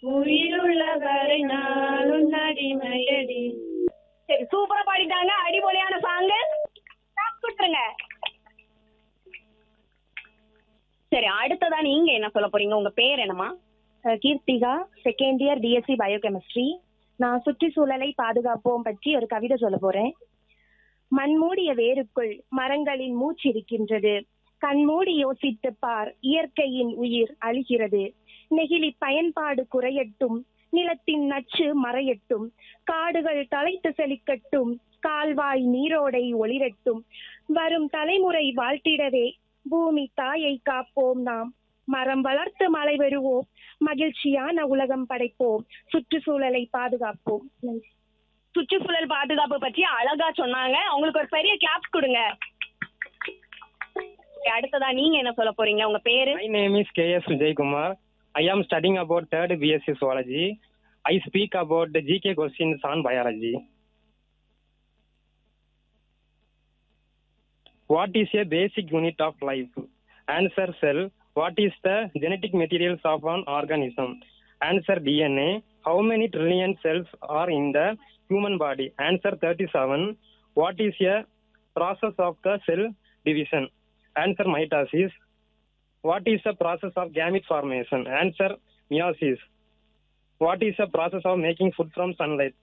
உயிருள்ளவரை நானும் அடிமையடி சரி சூப்பரா பாடிட்டாங்க அடிபொலியான சாங்கு கொடுத்துருங்க சரி அடுத்ததா நீங்க என்ன சொல்ல போறீங்க உங்க பேர் என்னமா அஹ் Keerthika second year BSc biochemistry நான் சுற்றுச்சூழலை பாதுகாப்போம் பற்றி ஒரு கவிதை சொல்ல போறேன் மண்மூடிய வேருக்குள் மரங்களின் மூச்சு இருக்கின்றது கண்மூடி யோசித்து பார் இயற்கையின் உயிர் அழிகிறது நெகிழி பயன்பாடு குறையட்டும் நிலத்தின் நச்சு மறையட்டும் காடுகள் தலைத்து செழிக்கட்டும் கால்வாய் நீரோடை ஒளிரட்டும் வரும் தலைமுறை வாழ்த்திடவே பூமி தாயை காப்போம் நாம் மரம் வளர்த்து மழை பெறுவோம் மகிழ்ச்சியான உலகம் படைப்போம் சுற்றுச்சூழலை பாதுகாப்போம் நன்றி சுற்றுச்சூழல் பாதுகாப்பு பற்றி அழகா சொன்னாங்க அவங்களுக்கு ஒரு பெரிய கிளாப்ஸ் கொடுங்க சரி, அடுத்ததா நீங்க என்ன சொல்ல போறீங்க உங்க பேரு My name is K.S. Vijaykumar. I am studying about third BSc Zoology. I speak about the GK questions on biology. What is a basic unit of life? Answer cell. What is the genetic materials of an organism? Answer DNA. How many trillion cells are in the human body? Answer 37. What is a process of the cell division? Answer mitosis. What is the process of gamete formation? Answer meiosis. What is the process of making food from sunlight?